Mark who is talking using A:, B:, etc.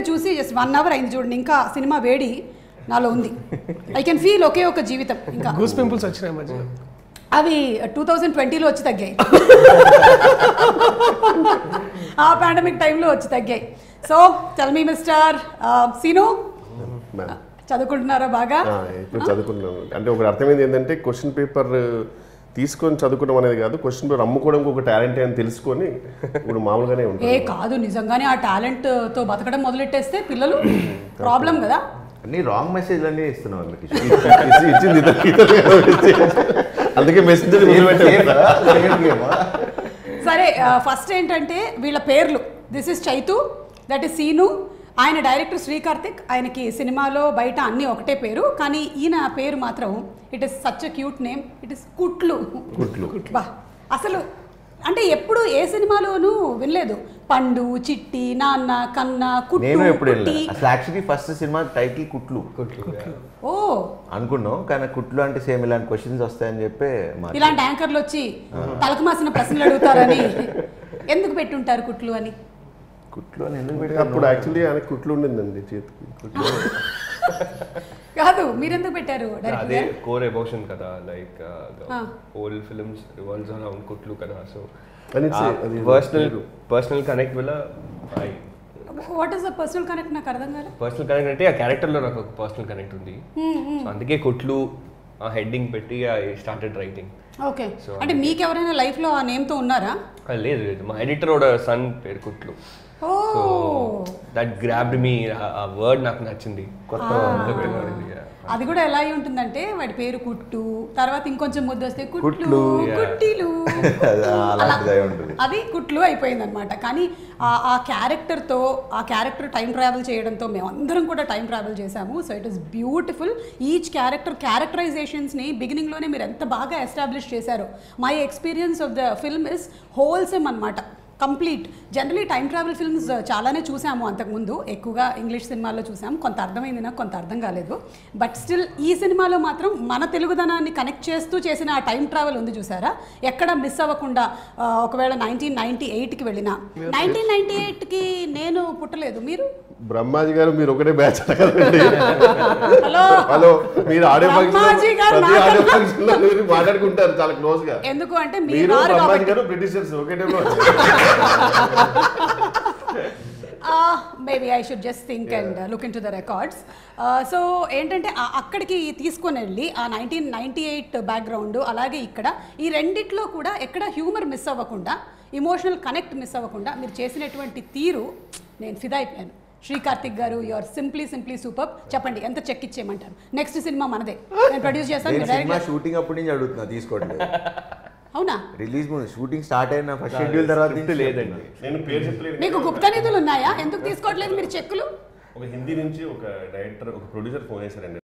A: చూసి just one hour అయింది చూడండి ఇంకా సినిమా వేడి నాలో ఉంది ఐ కెన్ ఫీల్ ఒకే ఒక జీవితం ఇంకా
B: గూస్ పింపుల్స్ వచ్చినాయి మధ్యలో
A: అవి టూ థౌజండ్ ట్వంటీలో వచ్చి తగ్గాయి ఆ పాండమిక్ టైంలో వచ్చి తగ్గాయి so tell me mister Seenu
C: ma'am
A: చదువుకుంటున్నారా బాగా
C: ఆ, ఇప్పుడు చదువుకున్నాను అంటే ఒకటి అర్థమైంది ఏంటంటే క్వశ్చన్ పేపర్ తీసుకొని చదువుకోవడం అనేది కాదు క్వశ్చన్ పేపర్ అమ్ముకోవడం ఒక టాలెంట్ అని తెలుసుకొని ఇప్పుడు మామూలుగానే
A: ఏ
C: ఉంటుంది
A: కాదు నిజంగానే ఆ టాలెంట్ తో బతకడం మొదలెట్టేస్తే పిల్లలు ప్రాబ్లం కదా
D: అన్ని రాంగ్ మెసేజ్ అన్నీ ఇస్తున్నావు అన్నమాట
C: ఇచ్చి- ఇచ్చింది ఇతను- ఇతను. అందుకే మెసేజ్
A: సరే ఫస్ట్ ఏంటంటే వీళ్ళ పేర్లు this is Chaitu that is Seenu ఆయన డైరెక్టర్ శ్రీకార్తిక్ ఆయనకి సినిమాలో బయట అన్నీ ఒకటే పేరు కానీ ఈయన పేరు మాత్రం it is such a cute name it is కుట్లు
C: కుట్లు.
A: బా అసలు అంటే ఎప్పుడు ఏ సినిమాలోనూ వినలేదు పండు చిట్టి నాన్న కన్న కుట్టు
D: నేను ఎప్పుడు
A: కుట్టి.
D: వెళ్ళాను అసలు యాక్చువల్లీ ఫస్ట్ సినిమా టైటిల్ కుట్లు
A: ఓ
D: అనుకున్నాం కానీ కుట్లు అంటే సేమ్ ఇలాంటి క్వశ్చన్స్ వస్తాయని చెప్పి మా
A: ఇలాంటి యాంకర్లు వచ్చి తలకు మాసిన ప్రశ్నలు అడుగుతారని ఎందుకు పెట్టుంటారు కుట్లు అని
D: కుట్లు అని ఎందుకు
C: అప్పుడు
D: పెట్టాను
C: యాక్చువల్లీ ఆయన కుట్లు ఉండిందండి చేతికి కుట్లు
A: కాదు మీరెందుకు పెట్టారు
E: అదే
A: డైరెక్టర్
E: కోర్ ఎమోషన్ కదా like
A: Ah.
E: Old films revolves around కుట్లు కదా సో
C: అని it's- అది
E: పర్సనల్
C: పేరు.
E: పర్సనల్ కనెక్ట్ వల్ల
A: what is the personal connect నాకు అర్థం కాలే
E: పర్సనల్ కనెక్ట్ అంటే ఆ క్యారెక్టర్లో నాకు ఒక పర్సనల్ కనెక్ట్ ఉంది సో అందుకే కుట్లు ఆ హెడ్డింగ్ పెట్టి I started writing
A: okay
E: So,
A: అంటే మీకు ఎవరైనా లైఫ్ లో ఆ నేమ్ తో ఉన్నారా
E: లేదు లేదు మా ఎడిటర్ ఒక సన్ పేరు కుట్లు
A: ఓ
E: సో దట్ గ్రాబ్డ్ మీ ఆ వర్డ్ నాకు నచ్చింది
D: కొత్త
E: Yeah.
A: అది కూడా ఎలా అయి ఉంటుందంటే వాడి పేరు కుట్టు తర్వాత ఇంకొంచెం ముద్దు వస్తే కుట్లు
D: కుట్లు,
E: yeah.
A: కుట్టిలు
D: అలాంటిది అయి ఉంటుంది
A: అది కుట్లు అయిపోయింది అనమాట కానీ ఆ- ఆ క్యారెక్టర్తో ఆ క్యారెక్టర్ టైం ట్రావెల్ చేయడంతో మేమందరం కూడా టైం ట్రావెల్ చేశాము so it is beautiful each character క్యారెక్టరైజేషన్స్ని బిగినింగ్లోనే మీరు ఎంత బాగా ఎస్టాబ్లిష్ చేశారో my experience of the film is wholesome అనమాట complete generally time travel films చాలానే చూసాము అంతకుముందు ఎక్కువగా ఇంగ్లీష్ సినిమాల్లో చూసాము కొంత అర్థమైంది నాకు కొంత అర్థం కాలేదు బట్ స్టిల్ ఈ సినిమాలో మాత్రం మన తెలుగుదనాన్ని కనెక్ట్ చేస్తూ చేసిన ఆ టైం ట్రావెల్ ఉంది చూసారా ఎక్కడ మిస్ అవ్వకుండా ఆ, ఒకవేళ నైన్టీన్ నైన్టీ ఎయిట్కి వెళ్ళినా నైన్టీన్ నైన్టీ ఎయిట్కి నేను పుట్టలేదు మీరు
C: బ్రహ్మాజీ గారు మీరు ఒకటే బ్యాచ్ కదండి
A: హలో
C: హలో మీరు ఆడియో ఫంక్షన్
A: బ్రహ్మాజీ గారు
C: ప్రతి
A: నాకన్నా-
C: ఆడియో ఫంక్షన్ లో మీరు మాట్లాడుకుంటారు చాలా క్లోజ్ గా
A: ఎందుకు అంటే మీరు
C: మీరు
A: రారు
C: బ్రహ్మాజీ
A: కాబట్టి
C: గారు బ్రిటిషర్స్ ఒకే టైంలో
A: maybe I should just think and look into the records so ఏంటంటే ఆ- అక్కడికి తీసుకొని వెళ్ళి ఆ నైన్టీన్ నైన్టీ ఎయిట్ బ్యాక్గ్రౌండ్ అలాగే ఇక్కడ ఈ రెండిట్లో కూడా ఎక్కడ హ్యూమర్ మిస్ అవ్వకుండా ఇమోషనల్ కనెక్ట్ మిస్ అవ్వకుండా మీరు చేసినటువంటి తీరు నేను ఫిదా అయిపోయాను శ్రీ కార్తిక్ గారు యువర్ సింప్లీ సింప్లీ సూపర్ చెప్పండి ఎంత చెక్ ఇచ్చేయమంటారు నెక్స్ట్ సినిమా మనదే నేను ప్రొడ్యూస్ చేస్తాను
D: నేను
A: మీరు
D: సినిమా
A: direct-
D: షూటింగ్ అప్పటి నుంచి అడుగుతున్నా తీసుకోవట్లేదు
A: అవునా
D: రిలీజ్ ముందు షూటింగ్ స్టార్ట్ అయిన ఫస్ట్ షెడ్యూల్ తర్వాత
E: Script
D: నుంచి
E: లేదండి
C: నేను పేరు చెప్పలేదు
A: మీకు గుప్త నిధులు ఉన్నాయా ఎందుకు తీసుకోవట్లేదు మీరు చెక్కులు
C: ఒక హిందీ నుంచి ఒక డైరెక్టర్ ఒక ప్రొడ్యూసర్ ఫోన్ చేశారండి